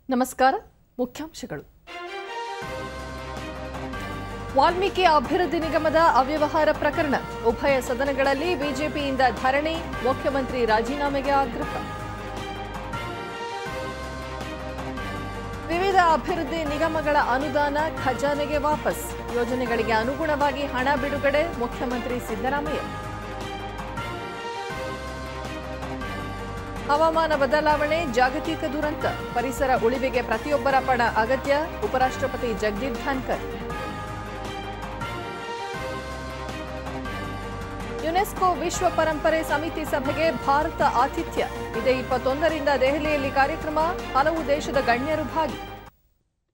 ನಮಸ್ಕಾರ ಮುಖ್ಯಾಂಶಗಳು ವಾಲ್ಮೀಕಿ ಅಭಿವೃದ್ಧಿ ನಿಗಮದ ಅವ್ಯವಹಾರ ಪ್ರಕರಣ ಉಭಯ ಸದನಗಳಲ್ಲಿ ಬಿಜೆಪಿಯಿಂದ ಧರಣಿ ಮುಖ್ಯಮಂತ್ರಿ ರಾಜೀನಾಮೆಗೆ ಆಗ್ರಹ ವಿವಿಧ ಅಭಿವೃದ್ಧಿ ನಿಗಮಗಳ ಅನುದಾನ ಖಜಾನೆಗೆ ವಾಪಸ್ ಯೋಜನೆಗಳಿಗೆ ಅನುಗುಣವಾಗಿ ಹಣ ಬಿಡುಗಡೆ ಮುಖ್ಯಮಂತ್ರಿ ಸಿದ್ದರಾಮಯ್ಯ ಹವಾಮಾನ ಬದಲಾವಣೆ ಜಾಗತಿಕ ದುರಂತ ಪರಿಸರ ಉಳಿವಿಗೆ ಪ್ರತಿಯೊಬ್ಬರ ಪಣ ಅಗತ್ಯ ಉಪರಾಷ್ಟ್ರಪತಿ ಜಗದೀಪ್ ಧನ್ಕರ್ ಯುನೆಸ್ಕೋ ವಿಶ್ವ ಪರಂಪರೆ ಸಮಿತಿ ಸಭೆಗೆ ಭಾರತ ಆತಿಥ್ಯ ಇದೇ ಇಪ್ಪತ್ತೊಂದರಿಂದ ದೆಹಲಿಯಲ್ಲಿ ಕಾರ್ಯಕ್ರಮ ಹಲವು ದೇಶದ ಗಣ್ಯರು ಭಾಗಿ